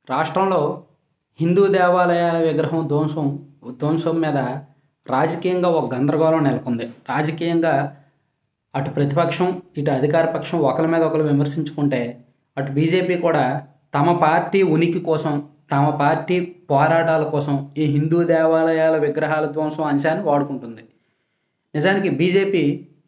రాష్ట్రంలో హిందూ దేవాలయాల విగ్రహం ధ్వంసం ధ్వంసం మీద రాజకీయంగా ఒక గందరగోళం నెలకొంది రాజకీయంగా అటు ప్రతిపక్షం ఇటు అధికార పక్షం ఒకరి మీద ఒకరు విమర్శించుకుంటే అటు బీజేపీ కూడా తమ పార్టీ ఉనికి కోసం తమ పార్టీ పోరాటాల కోసం ఈ హిందూ దేవాలయాల విగ్రహాల ధ్వంసం అంశాన్ని వాడుకుంటుంది నిజానికి బీజేపీ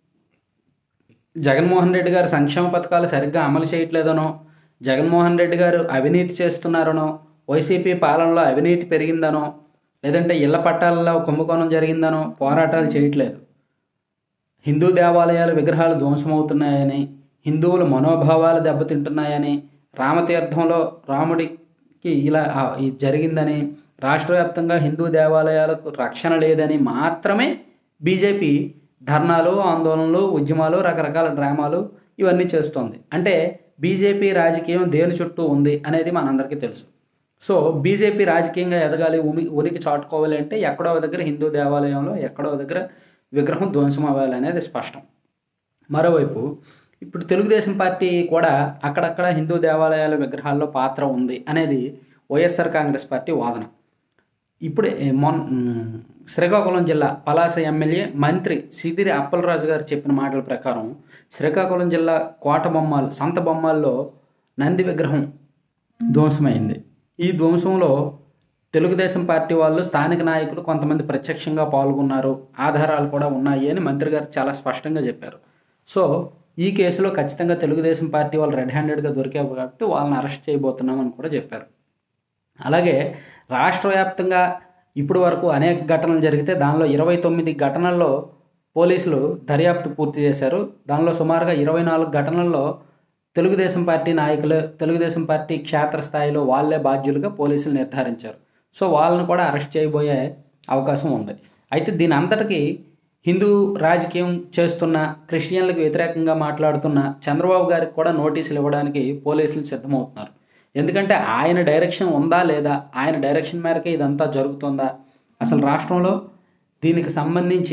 జగన్మోహన్ రెడ్డి గారు సంక్షేమ పథకాలు సరిగ్గా అమలు చేయట్లేదనో జగన్మోహన్ రెడ్డి గారు అవినీతి చేస్తున్నారనో వైసీపీ పాలనలో అవినీతి పెరిగిందనో లేదంటే ఇళ్ల పట్టాలలో కుంభకోణం జరిగిందనో పోరాటాలు చేయట్లేదు హిందూ దేవాలయాల విగ్రహాలు ధ్వంసమవుతున్నాయని హిందువుల మనోభావాలు దెబ్బతింటున్నాయని రామతీర్థంలో రాముడికి ఇలా ఆ, ఇది జరిగిందని రాష్ట్ర వ్యాప్తంగా హిందూ దేవాలయాలకు రక్షణ లేదని మాత్రమే బీజేపీ ధర్నాలు ఆందోళనలు ఉద్యమాలు రకరకాల డ్రామాలు ఇవన్నీ చేస్తోంది అంటే బీజేపీ రాజకీయం దేని చుట్టూ ఉంది అనేది మనందరికీ తెలుసు సో బీజేపీ రాజకీయంగా ఎదగాలి ఉని ఉనికి చాటుకోవాలి అంటే ఎక్కడో ఒక దగ్గర హిందూ దేవాలయంలో ఎక్కడో ఒక దగ్గర విగ్రహం ధ్వంసం అవ్వాలి అనేది స్పష్టం మరోవైపు ఇప్పుడు తెలుగుదేశం పార్టీ కూడా అక్కడక్కడ హిందూ దేవాలయాల విగ్రహాల్లో పాత్ర ఉంది అనేది వైఎస్ఆర్ కాంగ్రెస్ పార్టీ వాదన ఇప్పుడే మొన్ మ్, శ్రీకాకుళం జిల్లా పలాస ఎమ్మెల్యే మంత్రి సిదిరి అప్పలరాజు గారు చెప్పిన మాటల ప్రకారం శ్రీకాకుళం జిల్లా కోట బొమ్మాలు సంత బొమ్మాల్లో నంది విగ్రహం ధ్వంసమైంది ఈ ధ్వంసంలో తెలుగుదేశం పార్టీ వాళ్ళు స్థానిక నాయకులు కొంతమంది ప్రత్యక్షంగా పాల్గొన్నారు ఆధారాలు కూడా ఉన్నాయి అని మంత్రి గారు చాలా స్పష్టంగా చెప్పారు సో ఈ కేసులో ఖచ్చితంగా తెలుగుదేశం పార్టీ వాళ్ళు రెడ్ హ్యాండెడ్గా దొరికారు కాబట్టి వాళ్ళని అరెస్ట్ చేయబోతున్నామని కూడా చెప్పారు అలాగే రాష్ట్ర వ్యాప్తంగా ఇప్పటి వరకు అనేక ఘటనలు జరిగితే దానిలో ఇరవై తొమ్మిది ఘటనల్లో పోలీసులు దర్యాప్తు పూర్తి చేశారు దానిలో సుమారుగా ఇరవై నాలుగు ఘటనల్లో తెలుగుదేశం పార్టీ నాయకులు తెలుగుదేశం పార్టీ క్షేత్రస్థాయిలో వాళ్ళే బాధ్యులుగా పోలీసులు నిర్ధారించారు సో వాళ్ళని కూడా అరెస్ట్ చేయబోయే అవకాశం ఉంది అయితే దీని అంతటికీ హిందూ రాజకీయం చేస్తున్న క్రిస్టియన్లకు వ్యతిరేకంగా మాట్లాడుతున్న చంద్రబాబు గారికి కూడా నోటీసులు ఇవ్వడానికి పోలీసులు సిద్ధమవుతున్నారు ఎందుకంటే ఆయన డైరెక్షన్ ఉందా లేదా ఆయన డైరెక్షన్ మేరకే ఇదంతా జరుగుతుందా అసలు రాష్ట్రంలో దీనికి సంబంధించి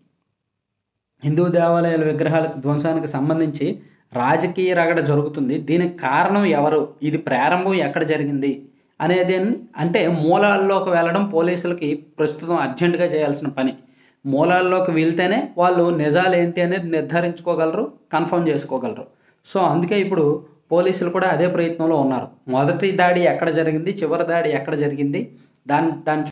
హిందూ దేవాలయాల విగ్రహాల ధ్వంసానికి సంబంధించి రాజకీయ రగడ జరుగుతుంది దీనికి కారణం ఎవరు ఇది ప్రారంభం ఎక్కడ జరిగింది అనేది అంటే మూలాల్లోకి వెళ్ళడం పోలీసులకి ప్రస్తుతం అర్జెంటుగా చేయాల్సిన పని మూలాల్లోకి వెళ్తేనే వాళ్ళు నిజాలు ఏంటి అనేది నిర్ధారించుకోగలరు కన్ఫర్మ్ చేసుకోగలరు సో అందుకే ఇప్పుడు పోలీసులు కూడా అదే ప్రయత్నంలో ఉన్నారు మొదటి దాడి ఎక్కడ జరిగింది చివరి దాడి ఎక్కడ జరిగింది దాని దాని